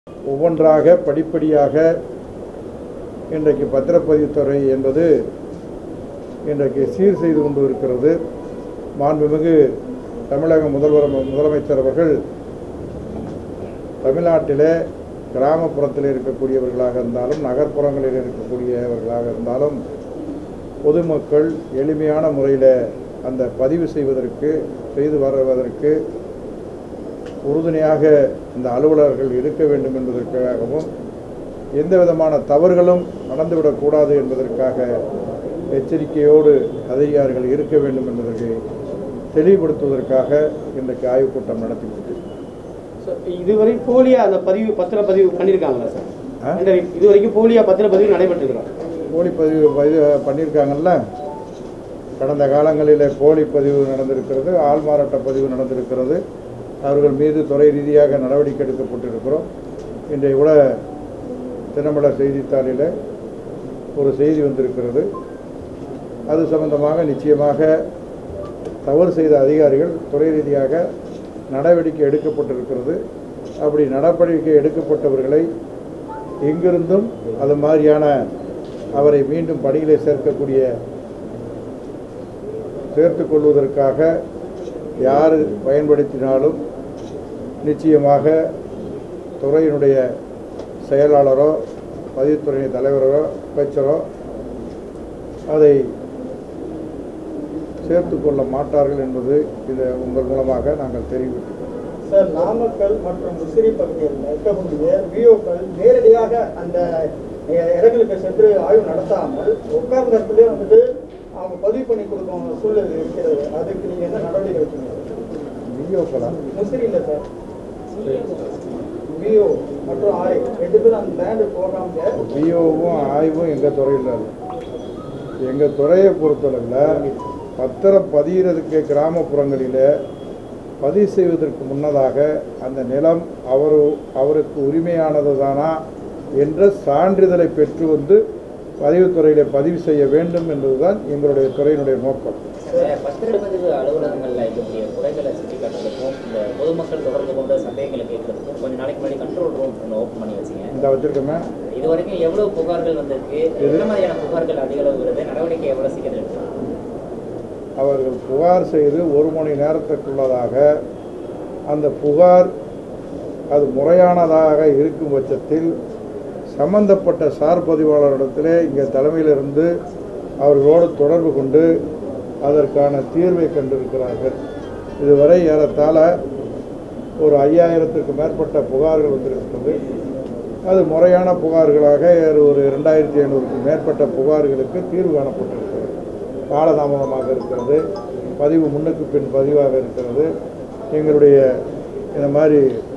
ஒவ்வொன்றாக படிப்படியாக இன்றைக்கு பத்திரப்பதிவுத்துறை என்பது இன்றைக்கு சீர் செய்து கொண்டு இருக்கிறது மாண்புமிகு தமிழக முதல்வர் முதலமைச்சர் அவர்கள் தமிழ்நாட்டிலே கிராமப்புறத்தில் இருக்கக்கூடியவர்களாக இருந்தாலும் நகர்ப்புறங்களில் இருக்கக்கூடியவர்களாக இருந்தாலும் பொதுமக்கள் எளிமையான முறையில் அந்த பதிவு செய்வதற்கு செய்து வருவதற்கு உறுதுணையாக இந்த அலுவலர்கள் இருக்க வேண்டும் என்பதற்காகவும் எந்த விதமான தவறுகளும் நடந்துவிடக்கூடாது என்பதற்காக எச்சரிக்கையோடு அதிகாரிகள் இருக்க வேண்டும் என்பதற்கு தெளிவுபடுத்துவதற்காக இன்றைக்கு ஆய்வுக் கூட்டம் நடத்தி முடித்தது சார், இதுவரை போலியா அந்த பதிவு பத்திர பதிவு பண்ணியிருக்காங்களா சார் ஆ? இந்த இது வரைக்கும் போலியா பத்திர பதிவு நடைபெற்றிருக்கிறோம் போலி பதிவு பதிவு பண்ணியிருக்காங்கல்ல கடந்த காலங்களில் போலி பதிவு நடந்திருக்கிறது ஆள் மாறாட்ட பதிவு நடந்திருக்கிறது அவர்கள் மீது துறை ரீதியாக நடவடிக்கை எடுக்கப்பட்டிருக்கிறோம் இன்றைய கூட தினமலர் செய்தித்தாளில் ஒரு செய்தி வந்திருக்கிறது அது சம்பந்தமாக நிச்சயமாக தவறு செய்த அதிகாரிகள் துறை ரீதியாக நடவடிக்கை எடுக்கப்பட்டிருக்கிறது அப்படி நடவடிக்கை எடுக்கப்பட்டவர்களை எங்கிருந்தும் அது மாதிரியான அவரை மீண்டும் பணியிலே சேர்க்கக்கூடிய சேர்த்துக் கொள்வதற்காக யார் பயன்படுத்தினாலும் நிச்சயமாக துறையினுடைய செயலாளரோ பதிவுத்துறையின் தலைவரோ அமைச்சரோ அதை சேர்த்துக் கொள்ள மாட்டார்கள் என்பது இது உங்கள் மூலமாக நாங்கள் தெரிவிக்கிறோம் சார் நாமக்கல் மற்றும் முசிறி பகுதியில் இருக்கக்கூடிய விஓக்கள் நேரடியாக அந்த அஹ், இடங்களுக்கு சென்று ஆய்வு நடத்தாமல் உட்கார்ந்த இடத்துல வந்துட்டு அவங்க பதிவு பண்ணி கொடுக்கும் சூழல் இருக்கிறது அதுக்கு நீங்க என்ன நடவடிக்கை எடுக்கீங்க விஓக்களா முசிறி இல்லை சார் விஓ மற்றும் ஆய் ரெண்டு பேரும் அந்த லேண்டு போகாம விஓவும் ஆய்வும் எங்கள் துறையில் இல்லை எங்கள் துறையை பொறுத்தளவில் பத்திரம் பதிகிறதுக்கு கிராமப்புறங்களில் பதிவு செய்வதற்கு முன்னதாக அந்த நிலம் அவர் அவருக்கு உரிமையானது தானா என்ற சான்றிதழை பெற்று வந்து பதிவுத்துறையில் பதிவு செய்ய வேண்டும் என்பதுதான் எங்களுடைய துறையினுடைய நோக்கம் பத்திரப்பதிவு அலுவலகங்களில் இருக்கக்கூடிய குறைகளை சுட்டிக்காட்டுறதுக்கும் இந்த பொதுமக்கள் தொடர்பு கொண்ட சந்தேகங்களை கேட்கறதுக்கும் கொஞ்ச நாளைக்கு முன்னாடி கண்ட்ரோல் ரூம் ஒன்று ஓப்பன் பண்ணி வச்சிங்க இந்த வச்சிருக்கோமே இது வரைக்கும் எவ்வளவு புகார்கள் வந்திருக்கு என்ன மாதிரியான புகார்கள் அதிக அளவு வருது நடவடிக்கை எவ்வளவு சீக்கிரம் எடுக்கலாம் அவர்கள் புகார் செய்து ஒரு மணி நேரத்திற்குள்ளதாக அந்த புகார் அது முறையானதாக இருக்கும் பட்சத்தில் சம்பந்தப்பட்ட சார் பதிவாளரிடத்திலே இங்கே தலைமையிலிருந்து அவர்களோடு தொடர்பு கொண்டு அதற்கான தீர்வை கண்டிருக்கிறார்கள் இதுவரை ஏறத்தாழ ஒரு ஐயாயிரத்துக்கு மேற்பட்ட புகார்கள் வந்திருக்கிறது அது முறையான புகார்களாக ஒரு ரெண்டாயிரத்தி ஐநூறுக்கு மேற்பட்ட புகார்களுக்கு தீர்வு காணப்பட்டிருக்கிறது காலதாமதமாக இருக்கிறது பதிவு முன்னுக்கு பின் பதிவாக இருக்கிறது எங்களுடைய இந்த மாதிரி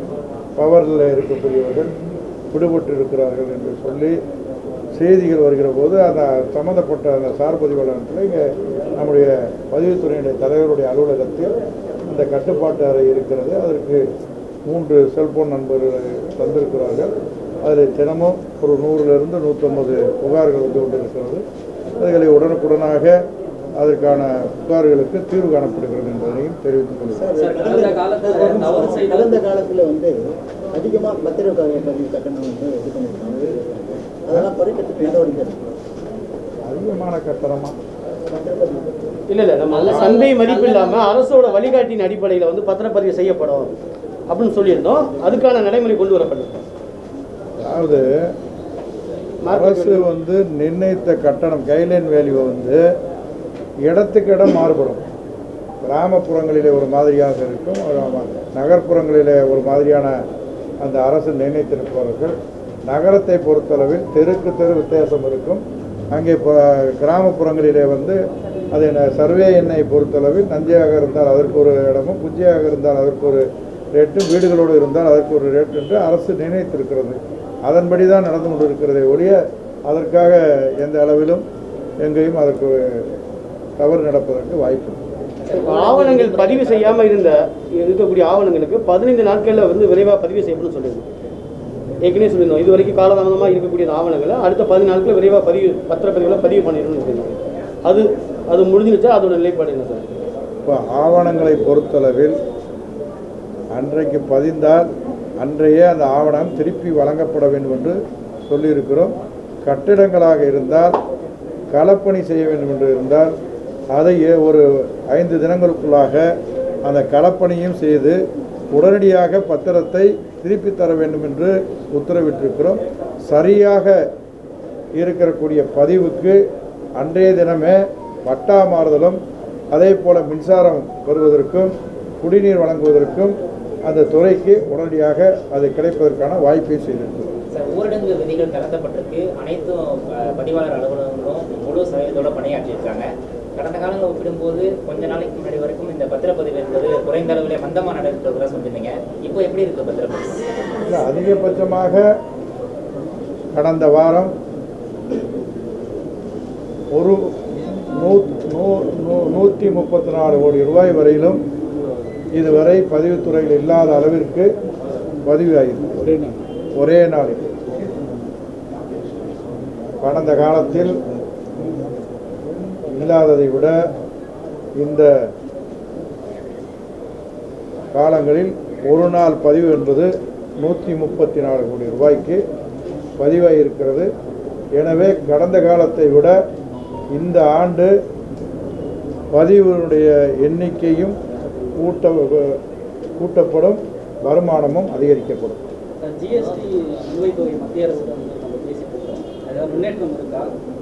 பவரில் இருக்கக்கூடியவர்கள் விடுபட்டு இருக்கிறார்கள் என்று சொல்லி செய்திகள் வருகிற போது அந்த சம்மந்தப்பட்ட அந்த சார் பதிவாளர்கள் இங்கே நம்முடைய பதிவுத்துறையினுடைய தலைவருடைய அலுவலகத்தில் அந்த கட்டுப்பாட்டு அறை இருக்கிறது அதற்கு மூன்று செல்போன் நண்பர்கள் தந்திருக்கிறார்கள் அதில் தினமும் ஒரு நூறிலிருந்து நூற்றம்பது புகார்கள் வந்து கொண்டிருக்கிறது அதுகளை உடனுக்குடனாக அதற்கான புகார்களுக்கு தீர்வு காணப்படுகிறது என்பதனையும் தெரிவித்துக் கொள்கிறேன் சார், கடந்த காலத்துல தவறு செய்த- கடந்த காலத்துல வந்து அதிகமா பத்திரிகை பதிவு கட்டணம் வந்து இது பண்ணிருக்காங்க அதெல்லாம் குறைக்கிறதுக்கு நடவடிக்கை எடுக்கணும். அதிகமான கட்டணமா பத்திரப்பதிவு இல்ல இல்ல நம்ம அந்த சந்தை மதிப்பு இல்லாம அரசோட வழிகாட்டியின் அடிப்படையில் வந்து பத்திரப்பதிவு செய்யப்படும் அப்படின்னு சொல்லியிருந்தோம் அதுக்கான நடைமுறை கொண்டு வரப்பட்டிருக்கோம் அதாவது அரசு வந்து நிர்ணயித்த கட்டணம் கைலைன் வேல்யூ வந்து இடத்துக்கு இடம் மாறுபடும் கிராமப்புறங்களிலே ஒரு மாதிரியாக இருக்கும் ஒரு ம- நகர்ப்புறங்களிலே ஒரு மாதிரியான அந்த அரசு நிர்ணயித்திருப்பவர்கள் நகரத்தை பொறுத்தளவில் தெருக்கு தெரு வித்தியாசம் இருக்கும் அங்கே இப்போ கிராமப்புறங்களிலே வந்து அது என்ன சர்வே எண்ணை பொறுத்தளவில் நஞ்சையாக இருந்தால் அதற்கு ஒரு இடமும் குஞ்சையாக இருந்தால் அதற்கு ஒரு ரேட்டும் வீடுகளோடு இருந்தால் அதற்கு ஒரு ரேட் என்று அரசு நிர்ணயித்திருக்கிறது அதன்படி தான் நடந்து கொண்டிருக்கிறதே ஒழிய அதற்காக எந்த அளவிலும் எங்கேயும் அதற்கு தவறு நடப்பதற்கு வாய்ப்பு இல்லை. ஆவணங்கள் பதிவு செய்யாம இருந்த இருக்கக்கூடிய ஆவணங்களுக்கு பதினைந்து நாட்கள்ல வந்து விரைவா பதிவு செய்யணும்னு சொல்லியிருந்தோம் ஏற்கனவே சொல்லியிருந்தோம் இது வரைக்கும் காலதாமதமாக இருக்கக்கூடிய இந்த ஆவணங்களை அடுத்த பதினஞ்சு நாட்களில் விரைவாக பதிவு பத்திரப்பதிவில் பதிவு பண்ணிடணும்னு சொல்லியிருந்தோம் அது அது முடிஞ்சிருச்சா அதோட நிலைப்பாடு என்ன சார் இப்போ ஆவணங்களை பொறுத்தளவில் அன்றைக்கு பதிந்தால் அன்றைய அந்த ஆவணம் திருப்பி வழங்கப்பட வேண்டும் என்று சொல்லியிருக்கிறோம் கட்டிடங்களாக இருந்தால் களப்பணி செய்ய வேண்டும் என்று இருந்தால் அதை ஏ- ஒரு ஐந்து தினங்களுக்குள்ளாக அந்த களப்பணியும் செய்து உடனடியாக பத்திரத்தை திருப்பி தர வேண்டும் என்று உத்தரவிட்டிருக்கிறோம் சரியாக இருக்கக்கூடிய பதிவுக்கு அன்றைய தினமே பட்டா மாறுதலும் அதே போல மின்சாரம் பெறுவதற்கும் குடிநீர் வழங்குவதற்கும் அந்த துறைக்கு உடனடியாக அது கிடைப்பதற்கான வாய்ப்பை செய்திருக்கிறோம் சார் ஊரடங்கு விதிகள் தளர்த்தப்பட்டிருக்கு அனைத்தும் அஹ், பதிவாளர் அலுவலகங்களும் முழு சதவீதத்தோட பணியாற்றியிருக்காங்க கடந்த காலங்களை ஒப்பிடும்போது கொஞ்ச நாளைக்கு முன்னாடி வரைக்கும் இந்த பத்திரப்பதிவு என்பது குறைந்த அளவிலே மந்தமாக நடைபெற்றதா சொல்லியிருந்தீங்க இப்போ எப்படி இருக்கு பத்திரப்பதிவு இல்லை அதிகபட்சமாக கடந்த வாரம் ஒரு நூ நூ நூ- நூற்றி முப்பத்தி நாலு கோடி ரூபாய் வரையிலும் இதுவரை பதிவுத்துறையில் இல்லாத அளவிற்கு பதிவாகிருக்கு ஒரே நாளில் கடந்த காலத்தில் இல்லாததை விட இந்த காலங்களில் ஒரு நாள் பதிவு என்பது நூற்றி முப்பத்தி நாலு கோடி ரூபாய்க்கு பதிவாகியிருக்கிறது எனவே கடந்த காலத்தை விட இந்த ஆண்டு பதிவுடைய எண்ணிக்கையும் கூட்ட கூட்டப்படும் வருமானமும் அதிகரிக்கப்படும் ஜிஎஸ்டி நிலுவைத் தொகை மத்திய அரசிடம் வந்து நம்ம பேசி போகிறோம் அதாவது முன்னேற்றம் இருக்கா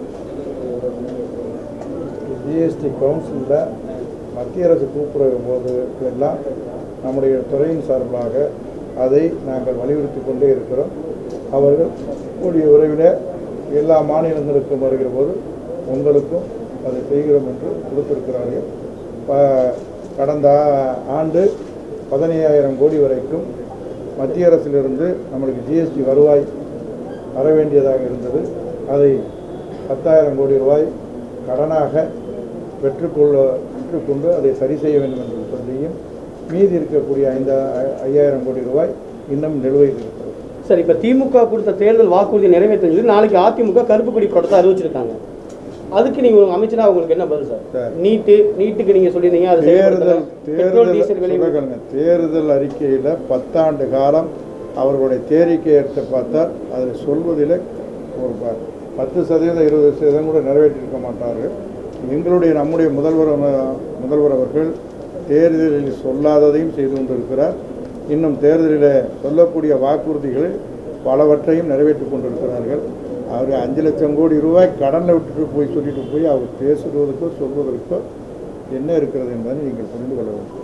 ஜிஎஸ்டி கவுன்சிலில் மத்திய அரசு கூப்பிடுற போது எல்லாம் நம்முடைய துறையின் சார்பாக அதை நாங்கள் வலியுறுத்தி கொண்டே இருக்கிறோம் அவர்கள் கூடிய விரைவில் எல்லா மாநிலங்களுக்கும் வருகிற போது உங்களுக்கும் அதை செய்கிறோம் என்று கொடுத்திருக்கிறார்கள் ப- கடந்த ஆ- ஆண்டு பதினையாயிரம் கோடி வரைக்கும் மத்திய அரசிலிருந்து நம்மளுக்கு ஜிஎஸ்டி வருவாய் வர வேண்டியதாக இருந்தது அதை பத்தாயிரம் கோடி ரூபாய் கடனாக பெற்றுக்கொள்ள பெற்றுக்கொண்டு அதை சரி செய்ய வேண்டும் என்று சொல்லியும் மீதி இருக்கக்கூடிய ஐந்து ஐயாயிரம் கோடி ரூபாய் இன்னும் நிலுவையில் இருக்கிறது சார் இப்போ திமுக கொடுத்த தேர்தல் வாக்குறுதி நிறைவேற்றன்னு சொல்லி நாளைக்கு அதிமுக கருப்பு கொடி கொடுத்து அறிவிச்சிருக்காங்க அதுக்கு நீங்க ஒரு அமைச்சரா உங்களுக்கு என்ன பதில் சார் சார். நீட்டு நீட்டுக்கு நீங்க சொல்லியிருந்தீங்க அது தேர்தல் செயல்படுத்தல. பெட்ரோல் தேர்தல் டீசல் விலை சொல்லுங்க, தேர்தல் அறிக்கையில் பத்தாண்டு காலம் அவர்களுடைய தேரிக்கை எடுத்து பார்த்தால் அதில் சொல்வதில் ஒரு ப- பத்து சதவீதம் இருபது சதவீதம் கூட நிறைவேற்றிருக்க மாட்டார்கள் எங்களுடைய நம்முடைய முதல்வர் அஹ், முதல்வர் அவர்கள் தேர்தலில் சொல்லாததையும் செய்து கொண்டிருக்கிறார் இன்னும் தேர்தலில் சொல்லக்கூடிய வாக்குறுதிகள் பலவற்றையும் நிறைவேற்றி கொண்டிருக்கிறார்கள் அவர் அஞ்சு லட்சம் கோடி ரூபாய் கடனில் விட்டுட்டு போய் சொல்லிட்டு போய் அவர் பேசுவதற்கோ சொல்வதற்கோ என்ன இருக்கிறது என்பதை நீங்கள் புரிந்து கொள்ள வேண்டும்